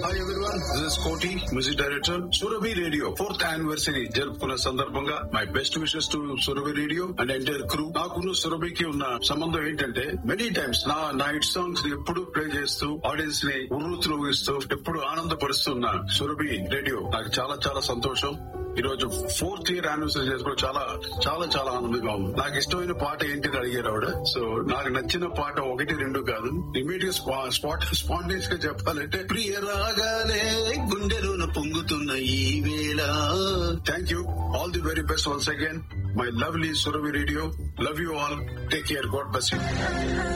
hi everyone this is Koti music director Surabhi radio fourth anniversary జరుపుకున్న సందర్భంగా my best wishes to Surabhi radio and entire crew నాకున్న సురభికి ఉన్న సంబంధం ఏంటంటే మెనీ టైమ్స్ నా నా హిట్ సాంగ్స్ ఎప్పుడు ప్లే చేస్తూ ఆడియన్స్ ని ఉర్రూతులోగిస్తూ ఎప్పుడు ఆనందపరుస్తున్న సురభి రేడియో నాకు చాలా చాలా సంతోషం ఈ రోజు ఫోర్త్ ఇయర్ యానివర్సరీ చేసుకోవడం చాలా చాలా చాలా ఆనందంగా ఉంది నాకు ఇష్టమైన పాట ఏంటిని అడిగారు ఆవిడ సో నాకు నచ్చిన పాట ఒకటి రెండు కాదు ఇమీడియట్ స్పాట్ స్పాంటేస్ గా చెప్పాలంటే ప్రియ రాగాలే గుండెలోన పొంగుతున్న ఈ వేళ thank you all the very best once again my lovely Suravi radio love you all take care god bless you